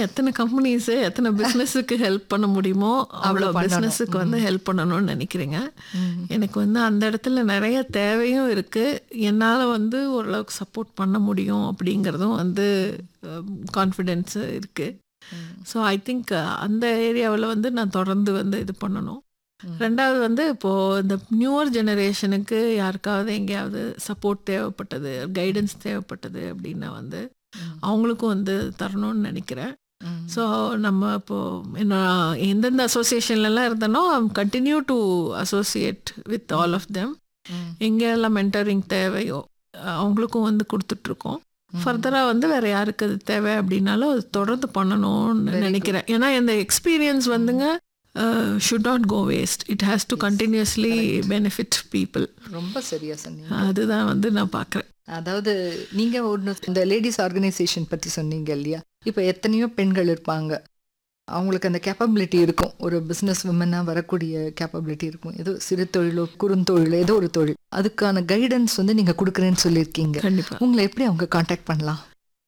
எத்தனை கம்பெனிஸ் எத்தனை பிஸ்னஸுக்கு ஹெல்ப் பண்ண முடியுமோ அவ்வளோ பிஸ்னஸுக்கு வந்து ஹெல்ப் பண்ணணும்னு நினைக்கிறேங்க எனக்கு வந்து அந்த இடத்துல நிறைய தேவையும் இருக்குது என்னால் வந்து ஓரளவுக்கு சப்போர்ட் பண்ண முடியும் அப்படிங்கிறதும் வந்து கான்ஃபிடென்ஸு இருக்குது ஸோ ஐ திங்க் அந்த ஏரியாவில் வந்து நான் தொடர்ந்து வந்து இது பண்ணணும் ரெண்டாவது வந்து இப்போது இந்த நியூவர் ஜெனரேஷனுக்கு யாருக்காவது எங்கேயாவது சப்போர்ட் தேவைப்பட்டது கைடன்ஸ் தேவைப்பட்டது அப்படின்னா வந்து அவங்களுக்கும் வந்து தரணும்னு நினைக்கிறேன் ஸோ நம்ம இப்போது என்ன எந்தெந்த அசோசியேஷன்லலாம் இருந்தனோ continue to associate with all of them எங்கெல்லாம் மென்டரிங் தேவையோ அவங்களுக்கும் வந்து கொடுத்துட்ருக்கோம் ஃபர்தராக வந்து வேறு யாருக்கு அது தேவை அப்படின்னாலும் அது தொடர்ந்து பண்ணணும்னு நினைக்கிறேன் ஏன்னா இந்த எக்ஸ்பீரியன்ஸ் வந்துங்க should not go waste it has to continuously benefit people ரொம்ப சரியா சொன்னீங்க அதுதான் வந்து நான் பார்க்குறேன் அதாவது நீங்க ஒன்று இந்த லேடிஸ் ஆர்கனைசேஷன் பத்தி சொன்னீங்க இல்லையா இப்போ எத்தனையோ பெண்கள் இருப்பாங்க அவங்களுக்கு அந்த கேப்பபிலிட்டி இருக்கும் ஒரு பிஸ்னஸ் விமனாக வரக்கூடிய கேப்பபிலிட்டி இருக்கும் ஏதோ சிறு தொழிலோ குறுந்தொழிலோ ஏதோ ஒரு தொழில் அதுக்கான கைடன்ஸ் வந்து நீங்கள் கொடுக்குறேன்னு சொல்லியிருக்கீங்க கண்டிப்பாக உங்களை எப்படி அவங்க காண்டாக்ட் பண்ணலாம்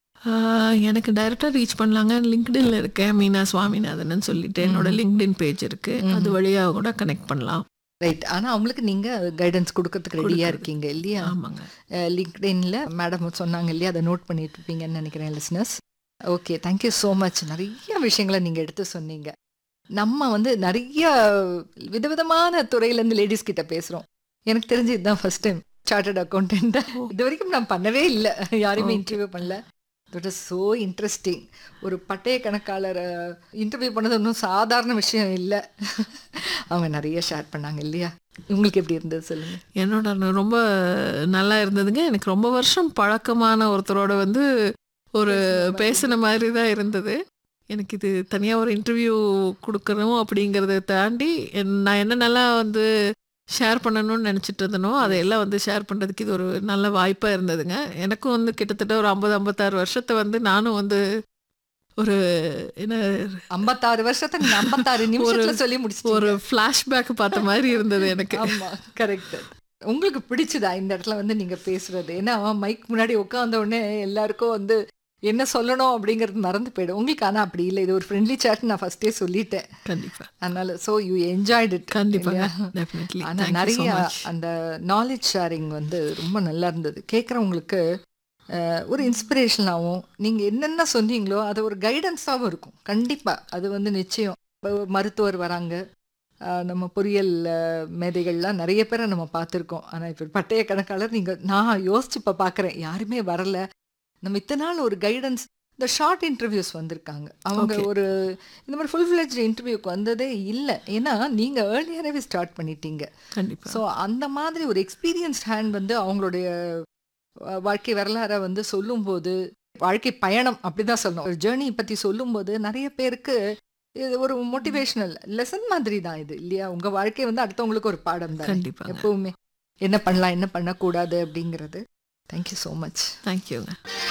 எனக்கு டைரெக்டாக ரீச் பண்ணலாங்க லிங்க்டின்ல இருக்கேன் மீனா சுவாமிநாதன் சொல்லிட்டு என்னோட லிங்க்டின் பேஜ் இருக்கு அது வழியாக கூட கனெக்ட் பண்ணலாம் ரைட் ஆனால் அவங்களுக்கு நீங்கள் கைடன்ஸ் கொடுக்கறதுக்கு ரெடியாக இருக்கீங்க இல்லையா ஆமாங்க லிங்க்டின்ல மேடம் சொன்னாங்க இல்லையா அதை நோட் பண்ணிட்டு இருப்பீங்கன்னு நினைக்கிறேன் listeners okay thank you so much நிறைய விஷயங்களை நீங்கள் எடுத்து சொன்னீங்க நம்ம வந்து நிறைய விதவிதமான துறையிலேருந்து லேடிஸ் கிட்ட பேசுகிறோம் எனக்கு தெரிஞ்சு இதுதான் ஃபர்ஸ்ட் டைம் சார்ட்டர்ட் அக்கௌண்டன்ட் இது வரைக்கும் நான் பண்ணவே இல்லை யாரையுமே இன்டர்வியூ பண்ணல தட் இஸ் ஸோ இன்ட்ரெஸ்டிங் ஒரு பட்டய கணக்காளரை இன்டர்வியூ பண்ணது ஒன்றும் சாதாரண விஷயம் இல்லை அவங்க நிறைய ஷேர் பண்ணாங்க இல்லையா உங்களுக்கு எப்படி இருந்தது சொல்லுங்கள் என்னோட ந- ரொம்ப நல்லா இருந்ததுங்க எனக்கு ரொம்ப வருஷம் பழக்கமான ஒருத்தரோட வந்து ஒரு பேசின மாதிரி தான் இருந்தது எனக்கு இது தனியாக ஒரு இன்டர்வியூ கொடுக்கணும் அப்படிங்கிறத தாண்டி என்- நான் என்னென்னலாம் வந்து ஷேர் பண்ணணும்னு நினச்சிட்டு இருந்தனோ அதையெல்லாம் வந்து ஷேர் பண்ணுறதுக்கு இது ஒரு நல்ல வாய்ப்பாக இருந்ததுங்க எனக்கும் வந்து கிட்டத்தட்ட ஒரு ஐம்பது ஐம்பத்தாறு வருஷத்தை வந்து நானும் வந்து ஒரு என்ன ஐம்பத்தாறு வருஷத்தை நீங்க ஐம்பத்தாறு நிமிஷத்துல சொல்லி முடிச்சு ஒரு ஃப்ளாஷ்பேக் பார்த்த மாதிரி இருந்தது எனக்கு ஆமா கரெக்ட் உங்களுக்கு பிடிச்சதா இந்த இடத்துல வந்து நீங்க பேசுறது ஏன்னா மைக் முன்னாடி உட்கார்ந்த உடனே எல்லாருக்கும் வந்து என்ன சொல்லணும் அப்படிங்கிறது மறந்து போயிடும் உங்களுக்கு ஆனா அப்படி இல்லை இது ஒரு ஃப்ரெண்ட்லி சாட் நான் ஃபர்ஸ்டே சொல்லிட்டேன் கண்டிப்பாக அதனால ஸோ யூ என்ஜாய்ட் இட் கண்டிப்பாக டெஃபினெட்லி ஆனா நிறைய அந்த நாலேஜ் ஷேரிங் வந்து ரொம்ப நல்லா இருந்தது கேட்குறவங்களுக்கு ஒரு இன்ஸ்பிரேஷனாகவும் நீங்கள் என்னென்ன சொன்னீங்களோ அது ஒரு கைடன்ஸாகவும் இருக்கும் கண்டிப்பாக அது வந்து நிச்சயம் இப்போ மருத்துவர் வராங்க அஹ், நம்ம பொறியியல் அஹ், மேதைகள்லாம் நிறைய பேரை நம்ம பார்த்துருக்கோம் ஆனால் இப்போ பட்டய கணக்காளர் நீங்கள் நான் யோசிச்சு இப்போ பார்க்குறேன் யாருமே வரல நம்ம இத்தனை நாள் ஒரு கைடன்ஸ் இந்த ஷார்ட் இன்டர்வியூஸ் வந்திருக்காங்க அவங்க Okay. ஒரு இந்த மாதிரி ஃபுல் ஃபிளெஜ் இன்டர்வியூக்கு வந்ததே இல்லை ஏன்னா நீங்கள் ஏர்லியராகவே ஸ்டார்ட் பண்ணிட்டீங்க கண்டிப்பாக ஸோ அந்த மாதிரி ஒரு எக்ஸ்பீரியன்ஸ்ட் ஹேண்ட் வந்து அவங்களுடைய அஹ், வாழ்க்கை வரலாறை வந்து சொல்லும்போது வாழ்க்கை பயணம் அப்படிதான் சொல்லணும் ஒரு ஜேர்னி பற்றி சொல்லும்போது நிறைய பேருக்கு இது ஒரு மோட்டிவேஷனல் லெசன் மாதிரி தான் இது இல்லையா உங்க வாழ்க்கை வந்து அடுத்தவங்களுக்கு ஒரு பாடம் தான் கண்டிப்பாக எப்பவுமே என்ன பண்ணலாம் என்ன பண்ணக்கூடாது அப்படிங்கிறது தேங்க்யூ ஸோ மச் தேங்க்யூங்க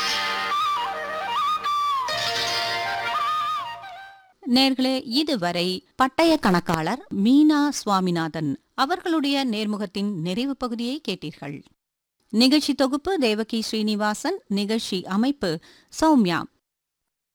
நேர்களே இதுவரை பட்டய கணக்காளர் மீனா சுவாமிநாதன் அவர்களுடைய நேர்முகத்தின் நிறைவு பகுதியை கேட்டீர்கள் நிகழ்ச்சி தொகுப்பு தேவகி ஸ்ரீனிவாசன் நிகழ்ச்சி அமைப்பு சௌமியா